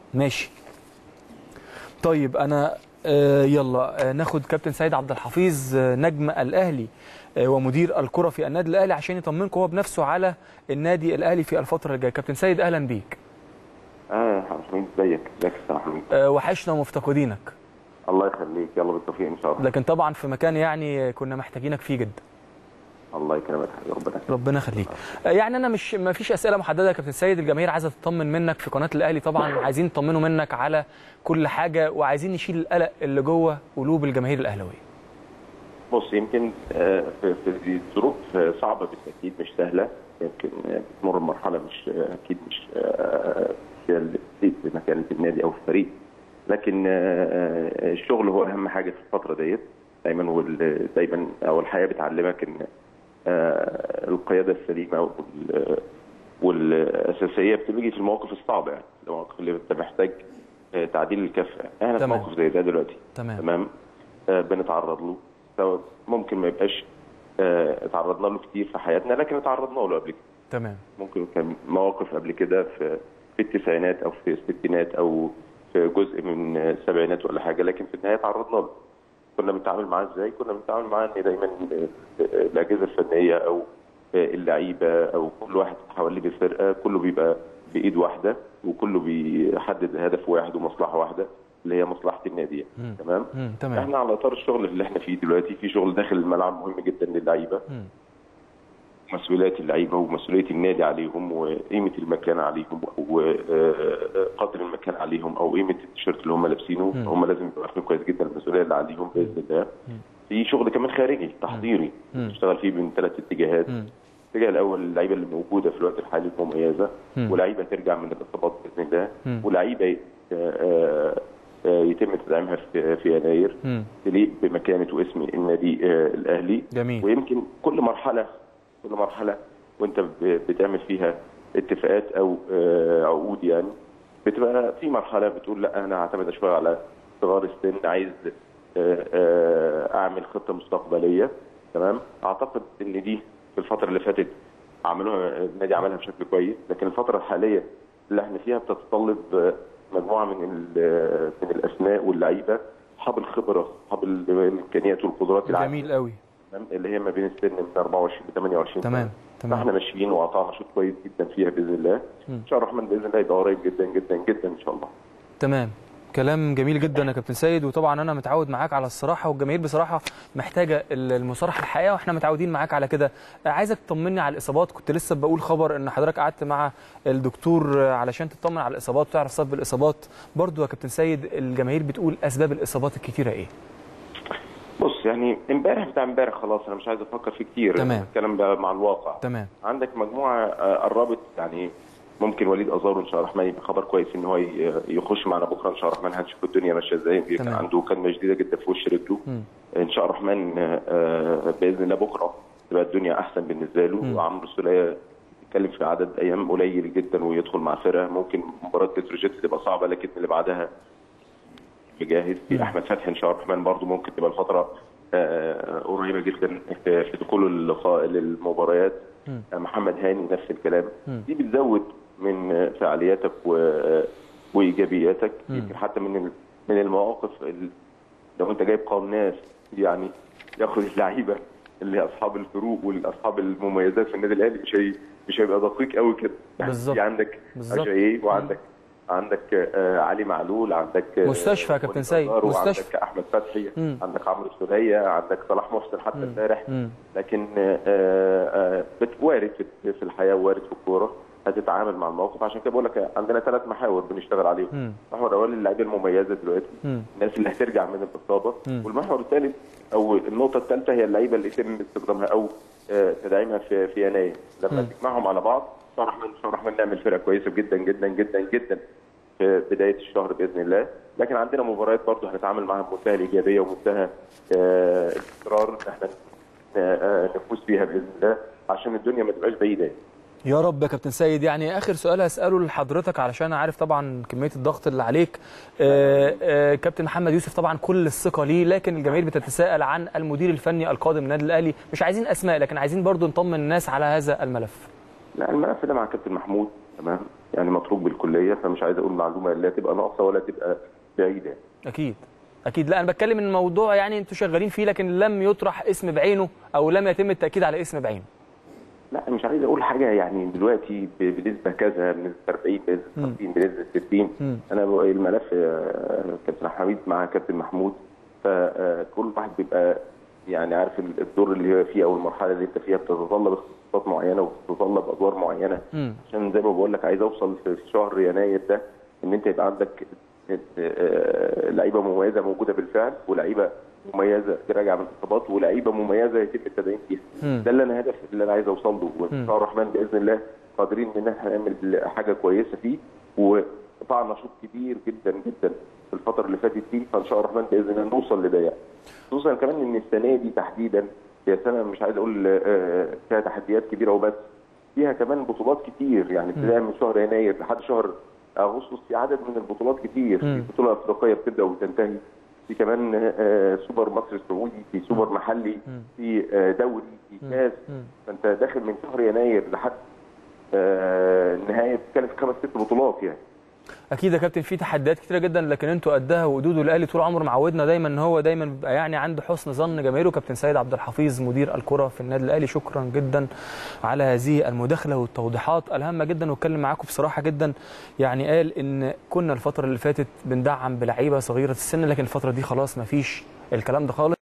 ماشي طيب انا آه يلا آه ناخد كابتن سيد عبد الحفيظ آه نجم الاهلي آه ومدير الكره في النادي الاهلي عشان يطمنكم هو بنفسه على النادي الاهلي في الفتره الجايه كابتن سيد اهلا بيك اه يا حميد ازيك ازيك يا حميد آه وحشنا ومفتقدينك الله يخليك يلا بالتوفيق ان شاء الله لكن طبعا في مكان يعني كنا محتاجينك فيه جدا الله يكرمك يا ربنا يخليك. ربنا يخليك آه، يعني انا مش ما فيش اسئله محدده يا كابتن سيد الجماهير عايزه تطمن منك في قناه الاهلي طبعا عايزين يطمنوا منك على كل حاجه وعايزين نشيل القلق اللي جوه قلوب الجماهير الاهلاويه بص يمكن آه، في في ظروف آه، صعبه بالتاكيد مش سهله يمكن آه، بتمر مرحله مش آه، اكيد مش آه، هي اللي بتزيد في مكانه النادي او الفريق لكن آه، آه، الشغل هو اهم حاجه في الفتره ديت دايما وال- دايما او الحياه بتعلمك ان آه، القياده السليمه وال- والاساسيه بتيجي في المواقف الصعبه يعني المواقف اللي انت محتاج آه، تعديل الكفه يعني. احنا في تمام. موقف زي ده دلوقتي تمام تمام آه، بنتعرض له سواء ممكن ما يبقاش آه، اتعرضنا له كتير في حياتنا لكن اتعرضنا له قبل كده تمام ممكن كان مواقف قبل كده في في التسعينات او في الستينات او في جزء من السبعينات ولا حاجه لكن في النهايه تعرضنا له كنا بنتعامل معاه ازاي؟ كنا بنتعامل معاه ان دايما الاجهزه الفنيه او اللعيبه او كل واحد حواليه بالفرقه كله بيبقى بايد واحده وكله بيحدد هدف واحد ومصلحه واحده اللي هي مصلحه النادي مم. تمام؟ مم. تمام احنا على اطار الشغل اللي احنا فيه دلوقتي في شغل داخل الملعب مهم جدا للعيبه مم. مسؤوليات اللعيبه ومسؤوليه النادي عليهم وقيمه المكان عليهم وقدر المكان عليهم او قيمه التيشيرت اللي هم لابسينه مم. هم لازم يبقوا عارفين كويس جدا المسؤوليه اللي عليهم باذن الله في شغل كمان خارجي تحضيري مم. نشتغل فيه من ثلاث اتجاهات مم. الاتجاه الاول اللعيبه اللي موجوده في الوقت الحالي المميزه مم. ولعيبه ترجع من الاصابات باذن الله مم. ولعيبه آه، آه، آه، يتم تدعيمها في في يناير مم. تليق بمكانه واسم النادي آه، الاهلي جميل ويمكن كل مرحله كل مرحله وانت ب- بتعمل فيها اتفاقات او آه، عقود يعني بتبقى في مرحله بتقول لا انا هعتمد شويه على صغار السن عايز آه، آه، اعمل خطه مستقبليه تمام اعتقد ان دي في الفتره اللي فاتت عملوها النادي عملها بشكل كويس لكن الفتره الحاليه اللي احنا فيها بتتطلب آه، مجموعه من ال- من الاسماء واللعيبه اصحاب الخبره اصحاب الامكانيات والقدرات العاليه جميل قوي تمام؟ اللي هي ما بين السن من 24 ل 28 تمام سنة. تمام فاحنا ماشيين وقطعنا شوط كويس جدا فيها باذن الله مم. ان شاء الله الرحمن باذن الله يبقى قريب جدا جدا جدا ان شاء الله تمام كلام جميل جدا يا كابتن سيد وطبعا انا متعود معاك على الصراحه والجماهير بصراحه محتاجه المصارحه الحقيقه واحنا متعودين معاك على كده عايزك تطمني على الاصابات كنت لسه بقول خبر ان حضرتك قعدت مع الدكتور علشان تطمن على الاصابات وتعرف سبب الاصابات برضو يا كابتن سيد الجماهير بتقول اسباب الاصابات الكتيره ايه بص يعني امبارح بتاع امبارح خلاص انا مش عايز افكر فيه كتير تمام. الكلام ده مع الواقع تمام عندك مجموعه آه، قربت يعني ممكن وليد ازارو ان شاء الله الرحمن يبقى خبر كويس ان هو ي- يخش معنا بكره ان شاء الله الرحمن هنشوف الدنيا ماشيه ازاي كان تمام. عنده كلمه شديده جدا في وش رجله مم. ان شاء الله الرحمن آه، آه، باذن الله بكره تبقى الدنيا احسن بالنسبه له مم. وعمرو السوليه بيتكلم في عدد ايام قليل جدا ويدخل مع فرقه ممكن مباراه بتروجيت تبقى صعبه لكن اللي بعدها جاهز مم. في احمد فتحي ان شاء الله الرحمن برضه ممكن تبقى الفتره آه، قريبه جدا في في دخوله اللقاء للمباريات مم. آه، محمد هاني نفس الكلام مم. دي بتزود من آه، فعالياتك و- وايجابياتك مم. يمكن حتى من ال- من المواقف ال- لو انت جايب قوم ناس يعني ياخد اللعيبه اللي هي اصحاب الفروق والاصحاب المميزات في النادي الاهلي مش هي مش هيبقى دقيق قوي كده يعني بالظبط. في عندك بالظبط. اجاييه وعندك عندك آه، علي معلول عندك آه، مستشفى يا كابتن وليد سيد، أزار، مستشفى. وعندك احمد فتحي مم. عندك عمرو السوليه عندك صلاح محسن حتى مم. امبارح مم. لكن آه، آه، بت- وارد في- في الحياه وارد في الكوره هتتعامل مع الموقف عشان كده بقول لك عندنا ثلاث محاور بنشتغل عليهم مم. المحور الاول اللعيبه المميزه دلوقتي مم. الناس اللي هترجع من الاصابه مم. والمحور الثالث او النقطه الثالثه هي اللعيبه اللي يتم استخدامها او آه، تدعيمها في في يناير لما مم. تجمعهم على بعض ان شاء الله الرحمن ان شاء الله الرحمن نعمل فرقه كويسه جدا جدا جدا جدا في بدايه الشهر باذن الله لكن عندنا مباريات برضه هنتعامل معاها بمنتهى الايجابيه ومنتهى آه، الاصرار ان احنا آه، آه، نفوز فيها باذن الله عشان الدنيا ما تبقاش بعيده يا رب يا كابتن سيد يعني اخر سؤال هساله لحضرتك علشان عارف طبعا كميه الضغط اللي عليك آه آه كابتن محمد يوسف طبعا كل الثقه ليه لكن الجماهير بتتساءل عن المدير الفني القادم للنادي الاهلي مش عايزين اسماء لكن عايزين برضو نطمن الناس على هذا الملف لا الملف ده مع كابتن محمود تمام يعني متروك بالكليه فمش عايز اقول معلومه لا تبقى ناقصه ولا تبقى بعيده اكيد اكيد لا انا بتكلم ان الموضوع يعني انتوا شغالين فيه لكن لم يطرح اسم بعينه او لم يتم التاكيد على اسم بعينه لا مش عايز اقول حاجه يعني دلوقتي ب- بنسبه كذا بنسبه 40 بنسبه 50 بنسبه 60 مم. انا بقى الملف آه، كابتن عبد الحميد مع كابتن محمود فكل واحد بيبقى يعني عارف ال- الدور اللي هو فيه او المرحله اللي انت فيها بتتطلب اختصاصات معينه وبتتطلب ادوار معينه مم. عشان زي ما بقول لك عايز اوصل في في شهر يناير ده ان انت يبقى عندك آه، لعيبه مميزه موجوده بالفعل ولعيبه مميزه راجعه من الاصابات ولعيبه مميزه يتم التدعيم فيها مم. ده اللي انا هدف اللي انا عايز اوصل له وان شاء الله الرحمن باذن الله قادرين ان احنا نعمل حاجه كويسه فيه وقطعنا شوط كبير جدا جدا في الفتره اللي فاتت دي فان شاء الله الرحمن باذن الله نوصل لده يعني خصوصا كمان ان السنه دي تحديدا هي سنه مش عايز اقول آه، فيها تحديات كبيره وبس فيها كمان بطولات كتير يعني ابتداء من شهر يناير لحد شهر اغسطس في عدد من البطولات كتير في مم. بطوله افريقيه بتبدا وتنتهي في كمان آه، سوبر مصر السعودي في سوبر محلي في آه، دوري في كاس مم. فانت داخل من شهر يناير لحد آه، النهايه بتتكلم في خمس ست بطولات يعني اكيد يا كابتن في تحديات كتيره جدا لكن انتوا قدها وقدود الاهلي طول عمره معودنا دايما ان هو دايما بيبقى يعني عنده حسن ظن جماهيره كابتن سيد عبد الحفيظ مدير الكره في النادي الاهلي شكرا جدا على هذه المداخله والتوضيحات الهامه جدا واتكلم معاكم بصراحه جدا يعني قال ان كنا الفتره اللي فاتت بندعم بلعيبه صغيره السن لكن الفتره دي خلاص ما فيش الكلام ده خالص